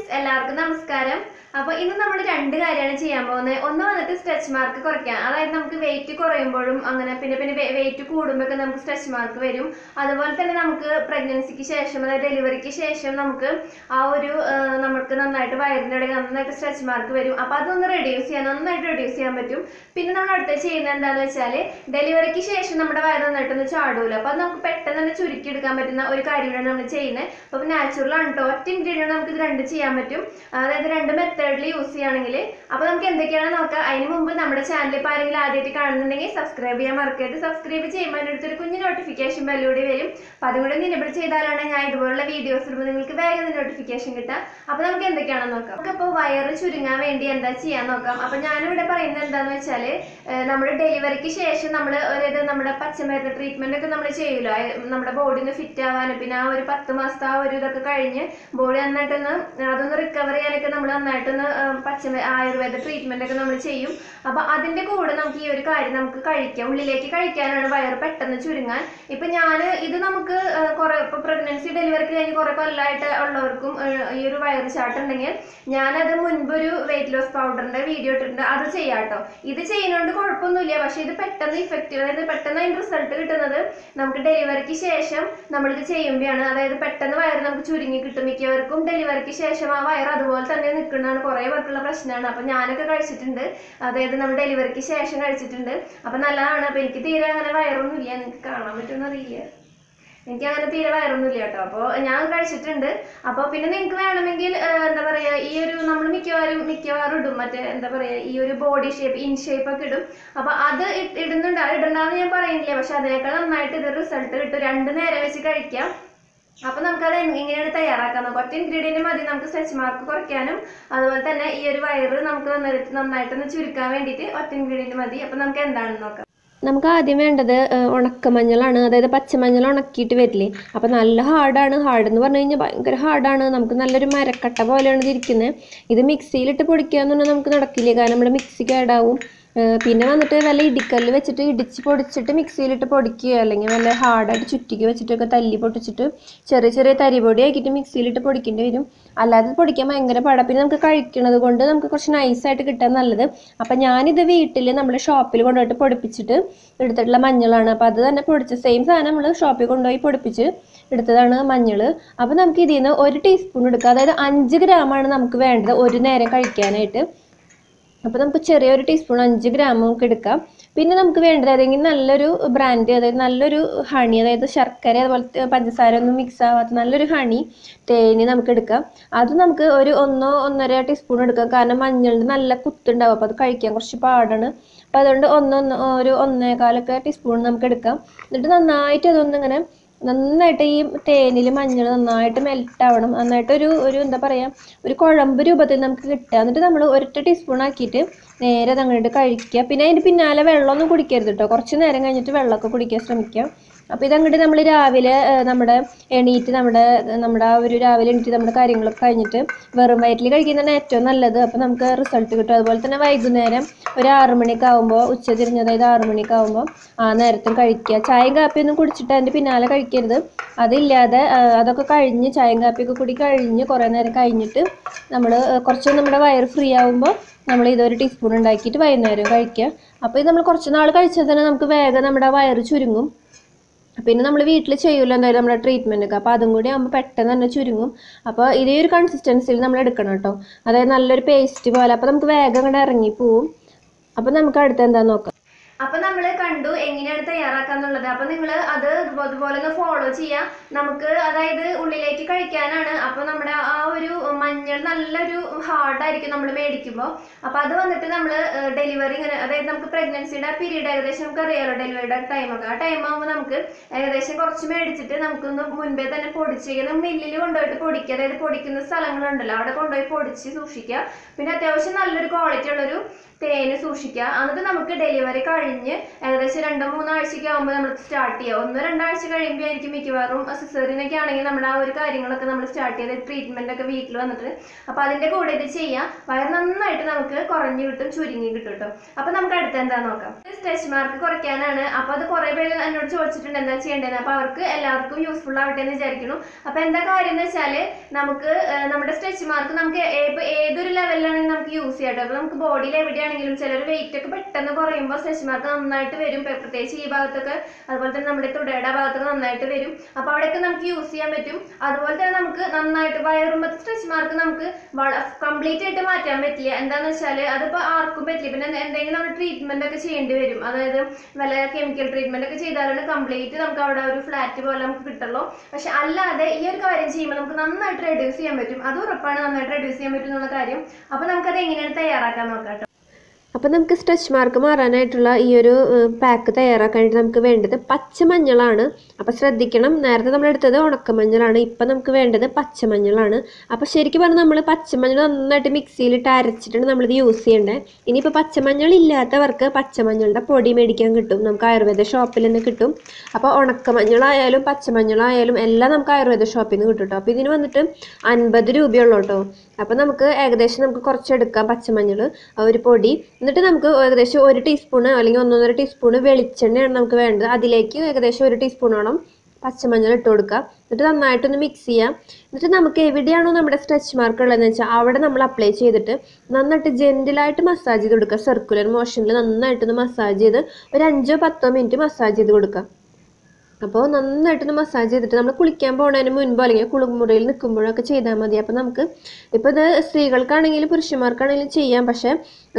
എല്ലാവർക്കും നമസ്കാരം അപ്പോൾ ഇന്ന് നമ്മൾ രണ്ട് കാര്യമാണ് ചെയ്യാൻ പോകുന്നത് ഒന്ന് വന്നിട്ട് സ്ട്രെച്ച് മാർക്ക് കുറയ്ക്കാൻ അതായത് നമുക്ക് വെയിറ്റ് കുറയുമ്പോഴും അങ്ങനെ പിന്നെ പിന്നെ വെയിറ്റ് കൂടുമ്പോഴൊക്കെ നമുക്ക് സ്ട്രെച്ച് മാർക്ക് വരും അതുപോലെ തന്നെ നമുക്ക് പ്രഗ്നൻസിക്ക് ശേഷം അതായത് ഡെലിവറിക്ക് ശേഷം നമുക്ക് ആ ഒരു ആ, നമുക്ക് നന്നായിട്ട് വയറിൻ്റെ ഇടയിൽ നന്നായിട്ട് സ്ട്രെച്ച് മാർക്ക് വരും അപ്പോൾ അതൊന്ന് റെഡ്യൂസ് ചെയ്യാൻ നന്നായിട്ട് റെഡ്യൂസ് ചെയ്യാൻ പറ്റും പിന്നെ നമ്മൾ അടുത്ത് ചെയ്യുന്നത് എന്താണെന്ന് വെച്ചാൽ ഡെലിവറിക്ക് ശേഷം നമ്മുടെ വയറ് നന്നായിട്ടൊന്ന് ചാടൂല അപ്പോൾ അത് നമുക്ക് പെട്ടെന്ന് തന്നെ ചുരുക്കിയെടുക്കാൻ പറ്റുന്ന ഒരു കാര്യമാണ് നമ്മൾ ചെയ്യുന്നത് അപ്പോൾ നാച്ചുറൽ ആണ് കേട്ടോ ഒറ്റ ഇൻഗ്രീഡിയൻറ്റ് നമുക്ക് ഇത് രണ്ട് ചെയ്യാൻ പറ്റും അതായത് രണ്ട് മെത്തേഡിൽ യൂസ് ചെയ്യുകയാണെങ്കിൽ അപ്പോൾ നമുക്ക് എന്തൊക്കെയാണ് നോക്കാം അതിന് മുമ്പ് നമ്മുടെ ചാനൽ ഇപ്പോൾ ആരെങ്കിലും ആദ്യമായിട്ട് കാണുന്നുണ്ടെങ്കിൽ സബ്സ്ക്രൈബ് ചെയ്യാൻ മറക്കരുത് സബ്സ്ക്രൈബ് ചെയ്യുമ്പോൾ അതിൻ്റെ അടുത്തൊരു കുഞ്ഞ് നോട്ടിഫിക്കേഷൻ ബെല്ലൂടെ വരും അപ്പോൾ അതും കൂടെ നിലവിൽ ചെയ്താലാണ് ഞാൻ ഇതുപോലുള്ള വീഡിയോസ് ഇടുമ്പോൾ നിങ്ങൾക്ക് വേഗം നോട്ടിഫിക്കേഷൻ കിട്ടുക അപ്പോൾ നമുക്ക് എന്തൊക്കെയാണെന്ന് നോക്കാം നമുക്കിപ്പോൾ വയറ് ചുരുങ്ങാൻ വേണ്ടി എന്താ ചെയ്യാൻ നോക്കാം അപ്പോൾ ഞാനിവിടെ പറയുന്നത് എന്താണെന്ന് വെച്ചാൽ നമ്മുടെ ഡെലിവറിക്ക് ശേഷം നമ്മൾ അതായത് നമ്മുടെ പച്ചമരുന്ന് ട്രീറ്റ്മെന്റ് ഒക്കെ നമ്മൾ ചെയ്യുമല്ലോ നമ്മുടെ ബോഡി ഒന്ന് ഫിറ്റ് ആവാനും പിന്നെ ആ ഒരു പത്ത് മാസത്തെ ആ ഒരു ഇതൊക്കെ കഴിഞ്ഞ് ബോഡി നന്നായിട്ടൊന്ന് അതൊന്ന് റിക്കവർ ചെയ്യാനൊക്കെ നമ്മൾ നന്നായിട്ടൊന്ന് ആ, പച്ചമ ആയുർവേദ ട്രീറ്റ്മെന്റ് ഒക്കെ നമ്മൾ ചെയ്യും അപ്പൊ അതിന്റെ കൂടെ നമുക്ക് ഈ ഒരു കാര്യം നമുക്ക് കഴിക്കാം ഉള്ളിലേക്ക് കഴിക്കാനാണ് വയറ് പെട്ടെന്ന് ചുരുങ്ങാൻ ഇപ്പൊ ഞാൻ ഇത് നമുക്ക് ആ, കുറെ ഇപ്പൊ പ്രഗ്നൻസി ഡെലിവറിക്ക് കഴിഞ്ഞ് കുറെ കൊല്ലമായിട്ട് ഉള്ളവർക്കും ആ, ഈ ഒരു വയറ് ചാട്ടുണ്ടെങ്കിൽ ഞാനത് മുൻപൊരു വെയിറ്റ് ലോസ് പൗഡറിന്റെ വീഡിയോ ഇട്ടിട്ടുണ്ട് അത് ചെയ്യാം കേട്ടോ ഇത് ചെയ്യുന്നതുകൊണ്ട് കുഴപ്പമൊന്നുമില്ല പക്ഷെ ഇത് പെട്ടെന്ന് ഇഫക്റ്റീവ് അതായത് പെട്ടെന്ന് അതിന്റെ റിസൾട്ട് കിട്ടുന്നത് നമുക്ക് ഡെലിവറിക്ക് ശേഷം നമ്മളിത് ചെയ്യുമ്പോഴാണ് അതായത് പെട്ടെന്ന് വയറ് നമുക്ക് ചുരുങ്ങി കിട്ടും മിക്കവർക്കും ഡെലിവറിക്ക് ശേഷം ആ വയറ് അതുപോലെ തന്നെ നിൽക്കുന്നതാണ് കുറേ പേർക്കുള്ള പ്രശ്നമാണ് അപ്പൊ ഞാനൊക്കെ കഴിച്ചിട്ടുണ്ട് അതായത് നമ്മൾ ഡെലിവറിക്ക് ശേഷം കഴിച്ചിട്ടുണ്ട് അപ്പൊ നല്ലതാണ് അപ്പൊ എനിക്ക് തീരെ അങ്ങനെ വയറൊന്നും ഇല്ല നിങ്ങൾക്ക് കാണാൻ പറ്റുമെന്ന് അറിയില്ല എനിക്ക് അങ്ങനെ തീരെ വയറൊന്നുമില്ല കേട്ടോ അപ്പോൾ ഞാൻ കഴിച്ചിട്ടുണ്ട് അപ്പോൾ പിന്നെ നിങ്ങൾക്ക് വേണമെങ്കിൽ ആ, എന്താ പറയുക ഈ ഒരു നമ്മൾ മിക്കവാറും മിക്കവാറും ഇടും മറ്റേ എന്താ പറയുക ഈ ഒരു ബോഡി ഷേപ്പ് ഇൻ ഷേപ്പ് ഒക്കെ ഇടും അപ്പോൾ അത് ഇ- ഇടുന്നുണ്ട് അത് ഇടണ്ടെന്ന് ഞാൻ പറയുന്നില്ല പക്ഷെ അതിനേക്കാൾ നന്നായിട്ട് ഇത് റിസൾട്ട് കിട്ടും രണ്ട് നേരം വെച്ച് കഴിക്കാം അപ്പൊ നമുക്കത് എങ് എങ്ങനെയാണ് തയ്യാറാക്കാൻ നോക്കാം ഒറ്റ ഇൻഗ്രീഡിയന്റ് മതി നമുക്ക് സ്ട്രെച്ച് മാർക്ക് കുറയ്ക്കാനും അതുപോലെ തന്നെ ഈ ഒരു വയറ് നമുക്ക് നന്നായിട്ട് നന്നായിട്ടൊന്ന് ചുരുക്കാൻ വേണ്ടിയിട്ട് ഒറ്റ ഇൻഗ്രീഡിയന്റ് മതി അപ്പൊ നമുക്ക് എന്താണെന്ന് നോക്കാം നമുക്ക് ആദ്യം വേണ്ടത് ഏഹ്, ഉണക്കമഞ്ഞളാണ് അതായത് പച്ചമഞ്ഞൾ ഉണക്കിയിട്ട് വരില്ലേ അപ്പോൾ നല്ല ഹാർഡാണ് ഹാർഡ് എന്ന് പറഞ്ഞു കഴിഞ്ഞാൽ ഭയങ്കര ഹാർഡാണ് നമുക്ക് നല്ലൊരു മരക്കട്ട പോലെയാണ് ഇത് ഇരിക്കുന്നത് ഇത് മിക്സിയിലിട്ട് പൊടിക്കുക എന്ന് പറഞ്ഞാൽ നമുക്ക് നടക്കില്ല കാരണം നമ്മുടെ മിക്സി കേടാവും ഏഹ്, പിന്നെ വന്നിട്ട് വല്ല ഇടിക്കല്ല് വെച്ചിട്ട് ഇടിച്ച് പൊടിച്ചിട്ട് മിക്സിയിലിട്ട് പൊടിക്കുക അല്ലെങ്കിൽ വല്ല ഹാർഡായിട്ട് ചുറ്റിക്ക് വെച്ചിട്ടൊക്കെ തല്ലി പൊട്ടിച്ചിട്ട് ചെറിയ ചെറിയ തരിപൊടി ആക്കിയിട്ട് മിക്സിയിലിട്ട് പൊടിക്കേണ്ടി വരും അല്ലാതെ പൊടിക്കാൻ ഭയങ്കര പാടാ പിന്നെ നമുക്ക് കഴിക്കണത് കൊണ്ട് നമുക്ക് കുറച്ച് നൈസായിട്ട് കിട്ടാൻ നല്ലത് അപ്പം ഞാനിത് വീട്ടിൽ നമ്മൾ ഷോപ്പിൽ കൊണ്ടുപോയിട്ട് പൊടിപ്പിച്ചിട്ട് എടുത്തിട്ടുള്ള മഞ്ഞളാണ് അപ്പോൾ അത് തന്നെ പൊടിച്ച് സെയിം സാധനം നമ്മൾ ഷോപ്പിൽ കൊണ്ടുപോയി പൊടിപ്പിച്ച് എടുത്തതാണ് മഞ്ഞൾ അപ്പോൾ നമുക്ക് ഇതിൽ നിന്ന് ഒരു ടീസ്പൂൺ എടുക്കുക അതായത് അഞ്ച് ഗ്രാമാണ് നമുക്ക് വേണ്ടത് ഒരു നേരം കഴിക്കാനായിട്ട് അപ്പോൾ നമുക്ക് ചെറിയൊരു ടീസ്പൂൺ അഞ്ച് ഗ്രാം നമുക്ക് എടുക്കാം പിന്നെ നമുക്ക് വേണ്ടത് ഏതെങ്കിലും നല്ലൊരു ബ്രാൻഡ് അതായത് നല്ലൊരു ഹണി അതായത് ശർക്കര അതുപോലത്തെ പഞ്ചസാര ഒന്നും മിക്സ് ആവാത്ത നല്ലൊരു ഹണി തേന് നമുക്ക് എടുക്കാം അത് നമുക്ക് ഒരു ഒന്നോ ഒന്നര ടീസ്പൂൺ എടുക്കാം കാരണം മഞ്ഞളിന് നല്ല കുത്തുണ്ടാവും അപ്പോൾ അത് കഴിക്കാൻ കുറച്ച് പാടാണ് അപ്പോൾ അതുകൊണ്ട് ഒന്നൊന്ന് ഒരു ഒന്നേകാലൊക്കെ ടീസ്പൂൺ നമുക്ക് എടുക്കാം എന്നിട്ട് നന്നായിട്ട് അതൊന്നിങ്ങനെ നന്നായിട്ട് ഈ തേനിൽ മഞ്ഞൾ നന്നായിട്ട് മെൽറ്റ് ആവണം നന്നായിട്ട് ഒരു ഒരു എന്താ പറയുക ഒരു കുഴമ്പ് രൂപത്തിൽ നമുക്ക് കിട്ടുക എന്നിട്ട് നമ്മൾ ഒരൊറ്റ ടീസ്പൂൺ ആക്കിയിട്ട് നേരെ അത് അങ്ങോട്ട് കഴിക്കുക പിന്നെ അതിൻ്റെ പിന്നാലെ വെള്ളമൊന്നും കുടിക്കരുത് കേട്ടോ കുറച്ച് നേരം കഴിഞ്ഞിട്ട് വെള്ളമൊക്കെ കുടിക്കാൻ ശ്രമിക്കുക അപ്പോൾ ഇതങ്ങോട്ട് നമ്മൾ രാവിലെ ഏഹ്, നമ്മുടെ എണീറ്റ് നമ്മുടെ നമ്മുടെ ആ ഒരു രാവിലെ എണീറ്റ് നമ്മുടെ കാര്യങ്ങളൊക്കെ കഴിഞ്ഞിട്ട് വെറും വയറ്റിൽ കഴിക്കുന്നതാണ് ഏറ്റവും നല്ലത് അപ്പോൾ നമുക്ക് റിസൾട്ട് കിട്ടും അതുപോലെ തന്നെ വൈകുന്നേരം ഒരു ആറ് മണിയൊക്കെ ആകുമ്പോൾ ഉച്ച തിരിഞ്ഞ് അതായത് ആറ് മണിയൊക്കെ ആകുമ്പോൾ ആ നേരത്തും കഴിക്കുക ചായയും കാപ്പിയൊന്നും കുടിച്ചിട്ട് അതിൻ്റെ പിന്നാലെ കഴിക്കരുത് അതില്ലാതെ ആ, അതൊക്കെ കഴിഞ്ഞ് ചായയും കാപ്പിയൊക്കെ കൂടി കഴിഞ്ഞ് കുറേ നേരം കഴിഞ്ഞിട്ട് നമ്മൾ കുറച്ച് നമ്മുടെ വയറ് ഫ്രീ ആകുമ്പോൾ നമ്മൾ ഇതൊരു ടീസ്പൂൺ ഉണ്ടാക്കിയിട്ട് വൈകുന്നേരം കഴിക്കുക അപ്പോൾ ഇത് നമ്മൾ കുറച്ച് നാൾ കഴിച്ചാൽ തന്നെ നമുക്ക് വേഗം നമ്മുടെ വയറ് ചുരുങ്ങും പിന്നെ നമ്മൾ വീട്ടിൽ ചെയ്യൂല എന്തായാലും നമ്മുടെ ട്രീറ്റ്മെൻ്റ് ഒക്കെ അപ്പോൾ അതും കൂടി ആകുമ്പോൾ പെട്ടെന്ന് തന്നെ ചുരുങ്ങും അപ്പോൾ ഇതേ ഒരു കൺസിസ്റ്റൻസിയിൽ നമ്മൾ എടുക്കണം കേട്ടോ അതായത് നല്ലൊരു പേസ്റ്റ് പോലെ അപ്പോൾ നമുക്ക് വേഗം അങ്ങോട്ട് ഇറങ്ങി പോവും അപ്പോൾ നമുക്ക് അടുത്ത് എന്താന്ന് നോക്കാം അപ്പൊ നമ്മൾ കണ്ടു എങ്ങനെയാണ് തയ്യാറാക്കാന്നുള്ളത് അപ്പൊ നിങ്ങൾ അത് അതുപോലെ ഒന്ന് ഫോളോ ചെയ്യാം നമുക്ക് അതായത് ഉള്ളിലേക്ക് കഴിക്കാനാണ് അപ്പൊ നമ്മുടെ ആ ഒരു മഞ്ഞൾ നല്ലൊരു ഹാർഡായിരിക്കും നമ്മൾ മേടിക്കുമ്പോൾ അപ്പൊ അത് വന്നിട്ട് നമ്മൾ ഡെലിവറി ഇങ്ങനെ അതായത് നമുക്ക് പ്രഗ്നൻസിയുടെ പീരീഡ് ഏകദേശം നമുക്ക് അറിയാലോ ഡെലിവറിയുടെ ടൈമൊക്കെ ആ ടൈം ആകുമ്പോൾ നമുക്ക് ഏകദേശം കുറച്ച് മേടിച്ചിട്ട് നമുക്കൊന്ന് മുൻപേ തന്നെ പൊടിച്ച് വയ്ക്കുക മില്ലിൽ കൊണ്ടുപോയിട്ട് പൊടിക്കുക അതായത് പൊടിക്കുന്ന സ്ഥലങ്ങളുണ്ടല്ലോ അവിടെ കൊണ്ടുപോയി പൊടിച്ച് സൂക്ഷിക്കുക പിന്നെ അത്യാവശ്യം നല്ലൊരു ക്വാളിറ്റി ഉള്ളൊരു തേന് സൂക്ഷിക്കുക എന്നിട്ട് നമുക്ക് ഡെലിവറി കഴിഞ്ഞ് ഏകദേശം രണ്ടോ മൂന്നോ ആഴ്ചയ്ക്ക് ആകുമ്പോൾ നമ്മൾ സ്റ്റാർട്ട് ചെയ്യുക ഒന്നോ രണ്ടാഴ്ച കഴിയുമ്പോൾ ആയിരിക്കും മിക്കവാറും സിസേറിനൊക്കെ ആണെങ്കിൽ നമ്മൾ ആ ഒരു കാര്യങ്ങളൊക്കെ നമ്മൾ സ്റ്റാർട്ട് ചെയ്ത് ട്രീറ്റ്മെന്റ് ഒക്കെ വീട്ടിൽ വന്നിട്ട് അപ്പോൾ അതിൻ്റെ കൂടെ ഇത് ചെയ്യാം വയർ നന്നായിട്ട് നമുക്ക് കുറഞ്ഞു കിട്ടും ചുരുങ്ങി കിട്ടും കേട്ടോ അപ്പോൾ നമുക്ക് അടുത്ത എന്താ നോക്കാം സ്ട്രെച്ച് മാർക്ക് കുറയ്ക്കാനാണ് അപ്പോൾ അത് കുറേ പേര് എന്നോട് ചോദിച്ചിട്ടുണ്ട് എന്താ ചെയ്യേണ്ടതെന്ന് അപ്പോൾ അവർക്ക് എല്ലാവർക്കും യൂസ്ഫുൾ ആവട്ടെ എന്ന് വിചാരിക്കുന്നു അപ്പോൾ എന്താ കാര്യം എന്ന് വെച്ചാൽ നമുക്ക് ആ, നമ്മുടെ സ്ട്രെച്ച് മാർക്ക് നമുക്ക് ഏത് ഏതൊരു ലെവലിലാണെങ്കിലും നമുക്ക് യൂസ് ചെയ്യാം കേട്ടോ അപ്പോൾ നമുക്ക് ബോഡിയിൽ എവിടെയാണെങ്കിലും ചിലർ വെയിറ്റ് ഒക്കെ പെട്ടെന്ന് കുറയുമ്പോൾ സ്ട്രെച്ച് മാർക്ക് നന്നായിട്ട് വരും പ്ര- പ്രത്യേകിച്ച് ഈ ഭാഗത്തൊക്കെ അതുപോലെ തന്നെ നമ്മുടെ തുടയുടെ ഭാഗത്തൊക്കെ നന്നായിട്ട് വരും അപ്പോൾ അവിടെയൊക്കെ നമുക്ക് യൂസ് ചെയ്യാൻ പറ്റും അതുപോലെ തന്നെ നമുക്ക് നന്നായിട്ട് വയറുമ്പത്തെ സ്ട്രെച്ച് മാർക്ക് നമുക്ക് കംപ്ലീറ്റ് ആയിട്ട് മാറ്റാൻ പറ്റില്ല എന്താണെന്ന് വെച്ചാൽ അതിപ്പോൾ ആർക്കും പറ്റില്ല പിന്നെ എന്തെങ്കിലും നമ്മൾ ട്രീറ്റ്മെന്റ് ഒക്കെ ചെയ്യേണ്ടി വരും അതായത് വല്ല കെമിക്കൽ ട്രീറ്റ്മെന്റ് ഒക്കെ ചെയ്താലാണ് കംപ്ലീറ്റ് നമുക്ക് അവിടെ ഒരു ഫ്ലാറ്റ് പോലെ നമുക്ക് കിട്ടുള്ളൂ പക്ഷെ അല്ലാതെ ഈ ഒരു കാര്യം ചെയ്യുമ്പോൾ നമുക്ക് നന്നായിട്ട് റെഡ്യൂസ് ചെയ്യാൻ പറ്റും അത് ഉറപ്പാണ് നന്നായിട്ട് റെഡ്യൂസ് ചെയ്യാൻ പറ്റും എന്നുള്ള കാര്യം അപ്പോൾ നമുക്കത് എങ്ങനെയാണ് തയ്യാറാക്കാൻ നോക്കാം കേട്ടോ അപ്പോൾ നമുക്ക് സ്ട്രെച്ച് മാർക്ക് മാറാനായിട്ടുള്ള ഈ ഒരു പാക്ക് തയ്യാറാക്കാനായിട്ട് നമുക്ക് വേണ്ടത് പച്ചമഞ്ഞളാണ് അപ്പോൾ ശ്രദ്ധിക്കണം നേരത്തെ നമ്മൾ എടുത്തത് ഉണക്കമഞ്ഞളാണ് ഇപ്പം നമുക്ക് വേണ്ടത് പച്ചമഞ്ഞളാണ് അപ്പോൾ ശരിക്കും പറഞ്ഞാൽ നമ്മൾ പച്ചമഞ്ഞൾ നന്നായിട്ട് മിക്സിയിലിട്ട് അരച്ചിട്ടാണ് നമ്മളിത് യൂസ് ചെയ്യേണ്ടത് ഇനിയിപ്പോൾ പച്ചമഞ്ഞൾ ഇല്ലാത്തവർക്ക് പച്ചമഞ്ഞളുടെ പൊടി മേടിക്കാൻ കിട്ടും നമുക്ക് ആയുർവേദ ഷോപ്പിൽ തന്നെ കിട്ടും അപ്പോൾ ഉണക്കമഞ്ഞളായാലും പച്ചമഞ്ഞളായാലും എല്ലാം നമുക്ക് ആയുർവേദ ഷോപ്പിൽ നിന്ന് കിട്ടും കേട്ടോ അപ്പോൾ ഇതിന് വന്നിട്ട് അൻപത് രൂപയുള്ളൂ കേട്ടോ അപ്പോൾ നമുക്ക് ഏകദേശം നമുക്ക് കുറച്ചെടുക്കാം പച്ചമഞ്ഞൾ ഒരു പൊടി എന്നിട്ട് നമുക്ക് ഏകദേശം ഒരു ടീസ്പൂണ് അല്ലെങ്കിൽ ഒന്നൊന്നര ടീസ്പൂണ് വെളിച്ചെണ്ണയാണ് നമുക്ക് വേണ്ടത് അതിലേക്ക് ഏകദേശം ഒരു ടീസ്പൂണോളം പച്ചമഞ്ഞൾ ഇട്ട് കൊടുക്കുക എന്നിട്ട് നന്നായിട്ടൊന്ന് മിക്സ് ചെയ്യാം എന്നിട്ട് നമുക്ക് എവിടെയാണോ നമ്മുടെ സ്ട്രെച്ച് മാർക്ക് ഉള്ളതെന്ന് വെച്ചാൽ അവിടെ നമ്മൾ അപ്ലൈ ചെയ്തിട്ട് നന്നായിട്ട് ജെൻറ്റിലായിട്ട് മസാജ് ചെയ്ത് കൊടുക്കുക സർക്കുലർ മോഷനിൽ നന്നായിട്ടൊന്ന് മസാജ് ചെയ്ത് ഒരു അഞ്ചോ പത്തോ മിനിറ്റ് മസാജ് ചെയ്ത് കൊടുക്കുക അപ്പോൾ നന്നായിട്ടൊന്ന് മസാജ് ചെയ്തിട്ട് നമ്മൾ കുളിക്കാൻ പോകുന്നതിന് മുൻപോ അല്ലെങ്കിൽ കുളിമുറിയിൽ നിൽക്കുമ്പോഴൊക്കെ ചെയ്താൽ മതി അപ്പോൾ നമുക്ക് ഇപ്പോൾ ഇത് സ്ത്രീകൾക്കാണെങ്കിലും പുരുഷന്മാർക്കാണെങ്കിലും ചെയ്യാം പക്ഷേ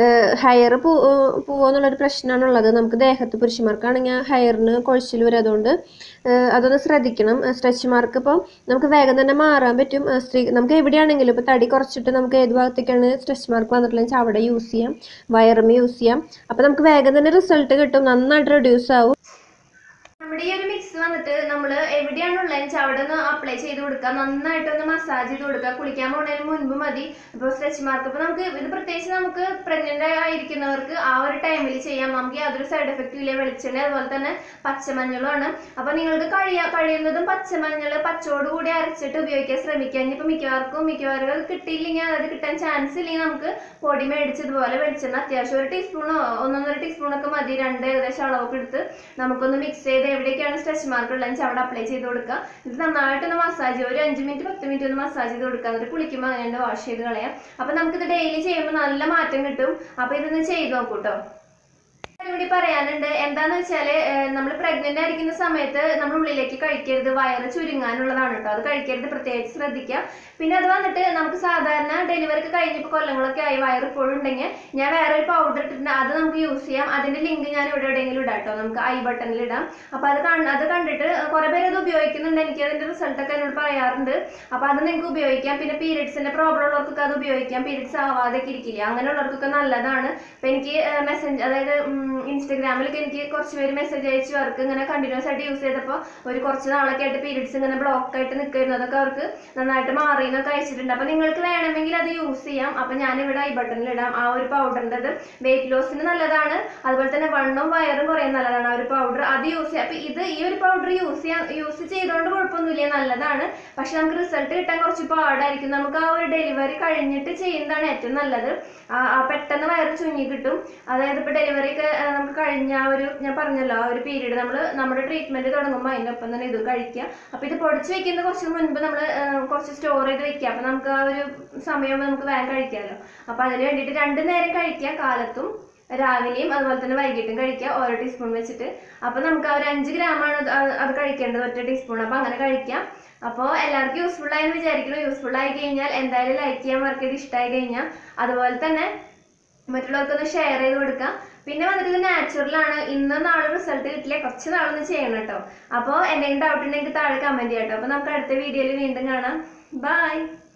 ഹെയർ പോ പോവുമെന്നുള്ളൊരു പ്രശ്നമാണുള്ളത് നമുക്ക് ദേഹത്ത് പുരുഷന്മാർക്കാണെങ്കിൽ ഹെയറിന് കുഴച്ചിൽ വരും അതുകൊണ്ട് ഏഹ് അതൊന്ന് ശ്രദ്ധിക്കണം സ്ട്രെച്ച് മാർക്ക് ഇപ്പോൾ നമുക്ക് വേഗം തന്നെ മാറാൻ പറ്റും ഏഹ് സ്ത്രീ നമുക്ക് എവിടെയാണെങ്കിലും ഇപ്പോൾ തടി കുറച്ചിട്ട് നമുക്ക് ഏത് ഭാഗത്തേക്കാണ് സ്ട്രെച്ച് മാർക്ക് വന്നിട്ടുള്ളത് വെച്ചാൽ അവിടെ യൂസ് ചെയ്യാം വയറും യൂസ് ചെയ്യാം അപ്പോൾ നമുക്ക് വേഗം തന്നെ റിസൾട്ട് കിട്ടും നന്നായിട്ട് റെഡ്യൂസ് ആവും നമ്മുടെ ഈ ഒരു മിക്സ് വന്നിട്ട് നമ്മൾ എവിടെയാണ് ഉള്ളതെന്ന് വെച്ചാൽ അവിടെ ഒന്ന് അപ്ലൈ ചെയ്ത് കൊടുക്കുക നന്നായിട്ടൊന്ന് മസാജ് ചെയ്ത് കൊടുക്കുക കുളിക്കാൻ പോകുന്നതിന് മുൻപ് മതി ഇപ്പോൾ സ്ട്രെച്ച് മാർക്ക് ഇപ്പോൾ നമുക്ക് ഇത് പ്രത്യേകിച്ച് നമുക്ക് പ്രഗ്നന്റ് ആയിരിക്കുന്നവർക്ക് ആ ഒരു ടൈമിൽ ചെയ്യാം നമുക്ക് യാതൊരു സൈഡ് എഫക്റ്റും ഇല്ല വെളിച്ചെണ്ണ അതുപോലെ തന്നെ പച്ചമഞ്ഞളുമാണ് അപ്പോൾ നിങ്ങൾക്ക് കഴിയാ കഴിയുന്നതും പച്ചമഞ്ഞൾ പച്ചോട് കൂടി അരച്ചിട്ട് ഉപയോഗിക്കാൻ ശ്രമിക്കുക ഇനിയിപ്പോൾ മിക്കവാർക്കും മിക്കവാറും അത് കിട്ടിയില്ലെങ്കിൽ അതായത് കിട്ടാൻ ചാൻസ് ഇല്ലെങ്കിൽ നമുക്ക് പൊടി മേടിച്ചതുപോലെ വെളിച്ചെണ്ണ അത്യാവശ്യം ഒരു ടീസ്പൂണോ ഒന്നൊന്നര ടീസ്പൂണൊക്കെ മതി രണ്ട് ഏകദേശം അളവൊക്കെ എടുത്ത് നമുക്കൊന്ന് മിക്സ് ചെയ്ത് എവിടേക്കാണ് സ്ട്രെച്ച് മാർക്ക് ഉള്ളതെന്ന് വെച്ചാൽ അവിടെ അപ്ലൈ ചെയ്ത് കൊടുക്കുക ഇത് നന്നായിട്ടൊന്ന് മസാജ് ചെയ്യുക ഒരു അഞ്ച് മിനിറ്റ് പത്ത് മിനിറ്റ് ഒന്ന് മസാജ് ചെയ്ത് കൊടുക്കുക എന്നിട്ട് കുളിക്കുമ്പോൾ അങ്ങനെ വാഷ് ചെയ്ത് കളയാം അപ്പം നമുക്കിത് ഡെയിലി ചെയ്യുമ്പോൾ നല്ല മാറ്റം കിട്ടും അപ്പോൾ ഇതൊന്ന് ചെയ്ത് നോക്കൂ കേട്ടോ കാര്യം കൂടി പറയാനുണ്ട് എന്താന്ന് വെച്ചാല് നമ്മൾ പ്രഗ്നന്റ് ആയിരിക്കുന്ന സമയത്ത് നമ്മൾ ഉള്ളിലേക്ക് കഴിക്കരുത് വയറ് ചുരുങ്ങാനുള്ളതാണ് കേട്ടോ അത് കഴിക്കരുത് പ്രത്യേകിച്ച് ശ്രദ്ധിക്കുക പിന്നെ അത് വന്നിട്ട് നമുക്ക് സാധാരണ ഡെലിവറി ഒക്കെ കഴിഞ്ഞപ്പോൾ കൊല്ലങ്ങളൊക്കെ ആയി വയറ് ഇപ്പോഴും ഉണ്ടെങ്കിൽ ഞാൻ വേറെ ഒരു പൗഡർ ഇട്ടിട്ടുണ്ട് അത് നമുക്ക് യൂസ് ചെയ്യാം അതിന്റെ ലിങ്ക് ഞാൻ ഇവിടെ എവിടെയെങ്കിലും ഇടാം കേട്ടോ നമുക്ക് ഐ ബട്ടണിൽ ഇടാം അപ്പൊ അത് കണ്ട് അത് കണ്ടിട്ട് കുറെ പേര് അത് ഉപയോഗിക്കുന്നുണ്ട് എനിക്ക് അതിന്റെ റിസൾട്ട് ഒക്കെ എന്നോട് പറയാറുണ്ട് അപ്പൊ അത് നിങ്ങൾക്ക് ഉപയോഗിക്കാം പിന്നെ പീരിയഡ്സിന്റെ പ്രോബ്ലം ഉള്ളവർക്കൊക്കെ അത് ഉപയോഗിക്കാം പീരിയഡ്സ് ആവാതെ ഇരിക്കില്ല അങ്ങനെയുള്ളവർക്കൊക്കെ നല്ലതാണ് അപ്പൊ എനിക്ക് മെസ്സേജ് അതായത് ഇൻസ്റ്റഗ്രാമിലൊക്കെ എനിക്ക് കുറച്ച് പേര് മെസ്സേജ് അയച്ചു അവർക്ക് ഇങ്ങനെ കണ്ടിന്യൂസ് ആയിട്ട് യൂസ് ചെയ്തപ്പോൾ ഒരു കുറച്ച് നാളൊക്കെ ആയിട്ട് പീരിയഡ്സ് ഇങ്ങനെ ബ്ലോക്ക് ആയിട്ട് നിൽക്കുന്നു അതൊക്കെ അവർക്ക് നന്നായിട്ട് മാറിയെന്നൊക്കെ അയച്ചിട്ടുണ്ട് അപ്പൊ നിങ്ങൾക്ക് വേണമെങ്കിൽ അത് യൂസ് ചെയ്യാം അപ്പൊ ഞാൻ ഇവിടെ ഐ ബട്ടണിൽ ഇടാം ആ ഒരു പൗഡറിൻ്റെത് വെയിറ്റ് ലോസിന് നല്ലതാണ് അതുപോലെ തന്നെ വണ്ണവും വയറും കുറയാൻ നല്ലതാണ് ആ ഒരു പൗഡർ അത് യൂസ് ചെയ്യാം അപ്പൊ ഇത് ഈ ഒരു പൗഡർ യൂസ് ചെയ്യാൻ യൂസ് ചെയ്തുകൊണ്ട് കുഴപ്പമൊന്നുമില്ല നല്ലതാണ് പക്ഷെ നമുക്ക് റിസൾട്ട് കിട്ടാൻ കുറച്ച് പാടായിരിക്കും നമുക്ക് ആ ഒരു ഡെലിവറി കഴിഞ്ഞിട്ട് ചെയ്യുന്നതാണ് ഏറ്റവും നല്ലത് ആ ആ പെട്ടെന്ന് വയറ് ചുരുങ്ങി കിട്ടും അതായത് ഇപ്പോൾ ഡെലിവറി ഒക്കെ ആ, നമുക്ക് കഴിഞ്ഞ ആ ഒരു ഞാൻ പറഞ്ഞല്ലോ ആ ഒരു പീരീഡ് നമ്മൾ നമ്മുടെ ട്രീറ്റ്മെന്റ് തുടങ്ങുമ്പോൾ അതിൻ്റെ ഒപ്പം തന്നെ ഇത് കഴിക്കുക അപ്പോൾ ഇത് പൊടിച്ച് വെക്കുന്ന കുറച്ച് മുൻപ് നമ്മൾ കുറച്ച് സ്റ്റോർ ചെയ്ത് വെക്കുക അപ്പോൾ നമുക്ക് ആ ഒരു സമയം നമുക്ക് വേഗം കഴിക്കാമല്ലോ അപ്പോൾ അതിന് വേണ്ടിയിട്ട് രണ്ട് നേരം കഴിക്കുക കാലത്തും രാവിലെയും അതുപോലെ തന്നെ വൈകിട്ടും കഴിക്കുക ഓരോ ടീസ്പൂൺ വെച്ചിട്ട് അപ്പോൾ നമുക്ക് ആ ഒരു അഞ്ച് ഗ്രാമാണ് അത് അത് അത് കഴിക്കേണ്ടത് ഒറ്റ ടീസ്പൂൺ അപ്പോൾ അങ്ങനെ കഴിക്കാം അപ്പോൾ എല്ലാവർക്കും യൂസ്ഫുൾ ആയെന്ന് വിചാരിക്കുന്നു യൂസ്ഫുൾ ആയി കഴിഞ്ഞാൽ എന്തായാലും ലൈക്ക് ചെയ്യാൻ വർക്ക് ചെയ്ത് ഇഷ്ടമായി കഴിഞ്ഞാൽ അതുപോലെ തന്നെ മറ്റുള്ളവർക്കൊന്ന് ഷെയർ ചെയ്ത് കൊടുക്കാം പിന്നെ വന്നിട്ട് ഇത് നാച്ചുറലാണ് ഇന്ന് നാളെ റിസൾട്ട് കിട്ടില്ല കുറച്ച് നാളൊന്ന് ചെയ്യണം കേട്ടോ അപ്പോൾ എന്തെങ്കിലും ഡൗട്ട് ഉണ്ടെങ്കിൽ താഴെ കമൻറ്റ് ചെയ്യാം കേട്ടോ അപ്പോൾ നമുക്ക് അടുത്ത വീഡിയോയിൽ വീണ്ടും കാണാം ബൈ